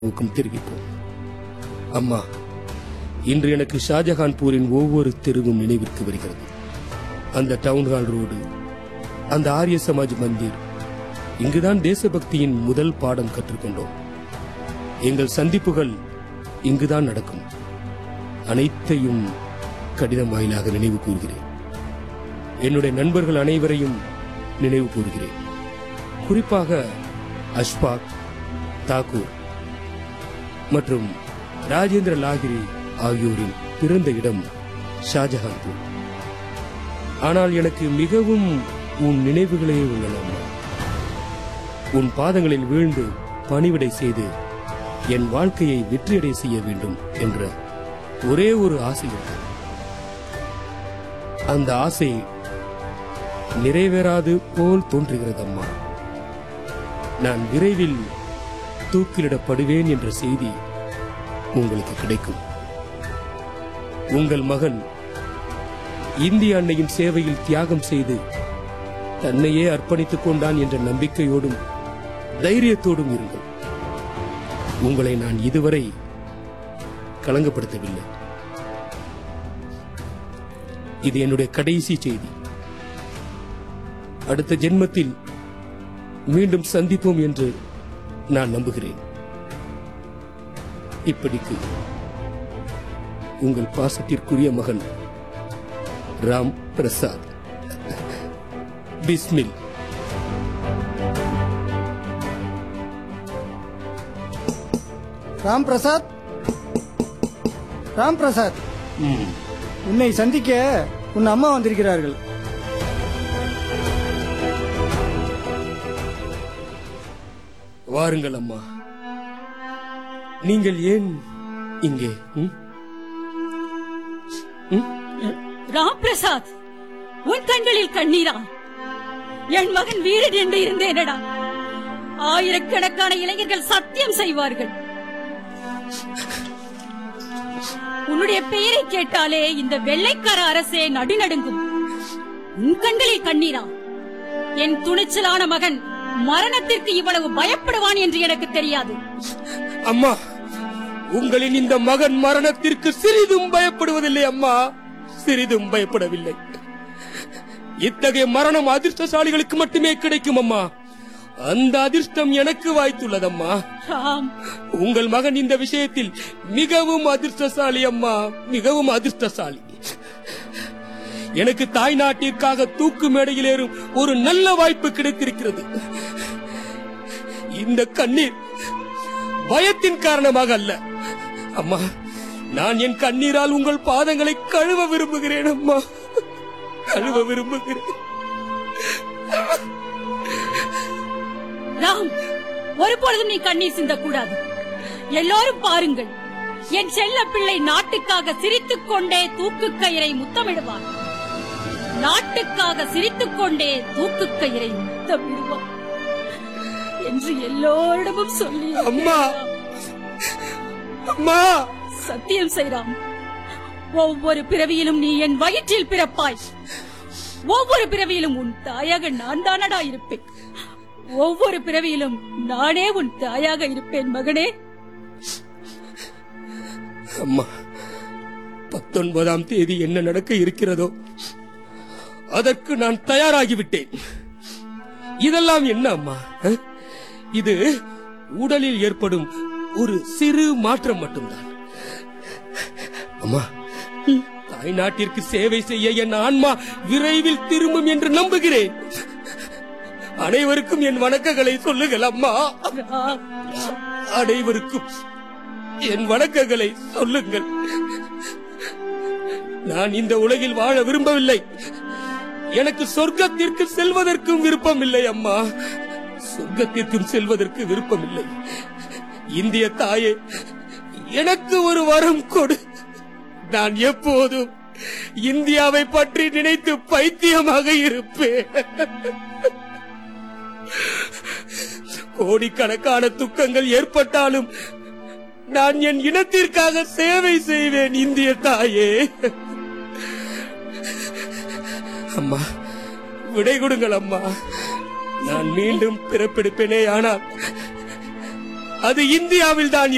ஊக்கம் தெரிவிப்போம் அம்மா இன்று எனக்கு ஷாஜகான்பூரின் ஒவ்வொரு தெருவும் நினைவிற்கு வருகிறது அந்த டவுன் ஹால் ரோடு அந்த ஆரிய சமாஜ் மந்திர் இங்குதான் தேசபக்தியின் முதல் பாடம் கற்றுக்கொண்டோம் எங்கள் சந்திப்புகள் இங்குதான் நடக்கும் அனைத்தையும் கடிதம் வாயிலாக நினைவு கூறுகிறேன் என்னுடைய நண்பர்கள் அனைவரையும் நினைவு கூறுகிறேன் குறிப்பாக அஷ்பாக் தாக்கூர் மற்றும் ராஜேந்திர லாகிரி ஆகியோரின் பிறந்த இடம் ஷாஜஹான்பூர் ஆனால் எனக்கு மிகவும் உன் நினைவுகளே உள்ளன அம்மா. உன் பாதங்களில் வீழ்ந்து பணிவிடை செய்து என் வாழ்க்கையை வெற்றியடை செய்ய வேண்டும் என்ற ஒரே ஒரு ஆசை உண்டு. அந்த ஆசை நிறைவேறாது போல் தோன்றுகிறது அம்மா நான் விரைவில் தூக்கிலிடப்படுவேன் என்ற செய்தி உங்களுக்கு கிடைக்கும் உங்கள் மகன் இந்திய அன்னையின் சேவையில் தியாகம் செய்து தன்னையே அர்ப்பணித்துக் கொண்டான் என்ற நம்பிக்கையோடும் தைரியத்தோடும் இருங்கள் உங்களை நான் இதுவரை களங்கப்படுத்தவில்லை இது என்னுடைய கடைசி செய்தி அடுத்த ஜென்மத்தில் மீண்டும் சந்திப்போம் என்று நான் நம்புகிறேன் இப்படிக்கு உங்கள் பாசத்திற்குரிய மகன் ராம் பிரசாத் பிஸ்மில் ராம் பிரசாத் ராம் பிரசாத் ம், உன்னை சந்திக்க உன் அம்மா வந்திருக்கிறார்கள் வாருங்கள் அம்மா நீங்கள் ஏன் இங்கே ம்? ம்? ராம் பிரசாத் உன் கண்களில் கண்ணீரா என் மகன் வீரன் என்று இருந்தேனடா ஆயிரக்கணக்கான இளைஞர்கள் சத்தியம் செய்வார்கள் உன்னுடைய பெயரை கேட்டாலே இந்த வெள்ளைக்கார அரசே நடுநடுங்கும் உன் கண்களில் கண்ணீரா என் துணிச்சலான மகன் மரணத்திற்கு இவ்வளவு பயப்படுவான் என்று எனக்கு தெரியாது அம்மா உங்களின் இந்த மகன் மரணத்திற்கு சிறிதும் பயப்படுவதில்லை அம்மா சிறிதும் பயப்படவில்லை இத்தகைய மரணம் அதிர்ஷ்டசாலிகளுக்கு மட்டுமே கிடைக்கும் அம்மா அந்த அதிர்ஷ்டம் எனக்கு வாய்த்துள்ளதம்மா ராம் உங்கள் மகன் இந்த விஷயத்தில் மிகவும் அதிர்ஷ்டசாலி அம்மா மிகவும் அதிர்ஷ்டசாலி எனக்கு தாய் நாட்டிற்காக தூக்கு மேடையில் ஏறும் ஒரு நல்ல வாய்ப்பு கிடைத்திருக்கிறது இந்த கண்ணீர் பயத்தின் காரணமாக அல்ல அம்மா நான் என் கண்ணீரால் உங்கள் பாதங்களை கழுவ விரும்புகிறேன் அம்மா கழுவ விரும்புகிறேன் ராம் ஒருபொழுதும் நீ கண்ணீர் சிந்தக்கூடாது எல்லோரும் பாருங்கள் என் செல்ல பிள்ளை நாட்டுக்காக சிரித்துக் கொண்டே தூக்கு கயிறை முத்தமிடுவான் நாட்டுக்காக சிரித்துக் கொண்டே தூக்கு கயிறை முத்தமிடுவான் என்று எல்லோரிடமும் சொல்லி அம்மா அம்மா சத்தியம் செய்றாம் ஒவ்வொரு பிறவியிலும் நீ என் வயிற்றில் பிறப்பாய் ஒவ்வொரு பிறவியிலும் உன் தாயாக நான் தானடா இருப்பேன் ஒவ்வொரு பிறவியிலும் நானே உன் தாயாக இருப்பேன் மகனே அம்மா பத்தொன்பதாம் தேதி என்ன நடக்க இருக்கிறதோ அதற்கு நான் தயாராகிவிட்டேன் இதெல்லாம் என்ன அம்மா அஹ்? இது உடலில் ஏற்படும் ஒரு சிறு மாற்றம் மட்டும்தான் அம்மா தாய் நாட்டிற்கு சேவை செய்ய என் ஆன்மா விரைவில் திரும்பும் என்று நம்புகிறேன் அனைவருக்கும் என் வணக்கங்களை சொல்லுங்கள் அம்மா ராம், அனைவருக்கும் என் வணக்கங்களை சொல்லுங்கள் நான் இந்த உலகில் வாழ விரும்பவில்லை எனக்கு சொர்க்கத்திற்கு செல்வதற்கும் விருப்பம் இல்லை அம்மா சொர்க்கத்திற்கும் செல்வதற்கு விருப்பம் இல்லை இந்திய தாயே எனக்கு ஒரு வரம் கொடு நான் எப்போதும் இந்தியாவை பற்றி நினைத்து பைத்தியமாக இருப்பேன் கோடிக்கணக்கான துக்கங்கள் ஏற்பட்டாலும் நான் என் இனத்திற்காக சேவை செய்வேன் இந்திய தாயே அம்மா விடை கொடுங்கள் அம்மா நான் மீண்டும் பிறப்பெடுப்பேனே ஆனால் அது இந்தியாவில் தான்